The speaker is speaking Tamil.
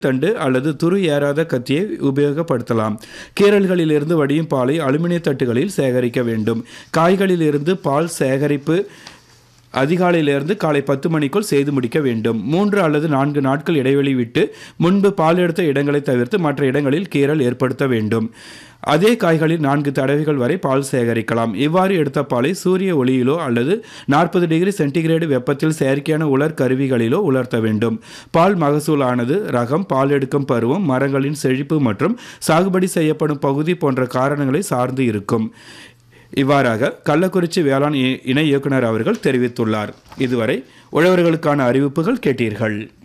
தண்டு அல்லது துரு ஏறாத கத்தியை உபயோகப்படுத்தலாம் கீரல்களிலிருந்து வடியும் பாலை அலுமினிய தட்டுகளில் சேகரிக்க வேண்டும் காய்களிலிருந்து பால் சேகரிப்பு அதிகாலையிலிருந்து காலை பத்து மணிக்குள் செய்து முடிக்க வேண்டும் மூன்று அல்லது நான்கு நாட்கள் இடைவெளி விட்டு முன்பு பால் எடுத்த இடங்களை தவிர்த்து மற்ற இடங்களில் கீறல் ஏற்படுத்த வேண்டும் அதே காய்களில் நான்கு தடவைகள் வரை பால் சேகரிக்கலாம் இவ்வாறு எடுத்த பாலை சூரிய ஒளியிலோ அல்லது நாற்பது டிகிரி சென்டிகிரேடு வெப்பத்தில் செயற்கையான உலர் கருவிகளிலோ உலர்த்த வேண்டும் பால் மகசூலானது ரகம் பால் எடுக்கும் பருவம் மரங்களின் செழிப்பு மற்றும் சாகுபடி செய்யப்படும் பகுதி போன்ற காரணங்களை சார்ந்து இருக்கும் இவ்வாறாக கள்ளக்குறிச்சி வேளாண் இ- இணை இயக்குனர் அவர்கள் தெரிவித்துள்ளார் இதுவரை உழவர்களுக்கான அறிவிப்புகள் கேட்டீர்கள்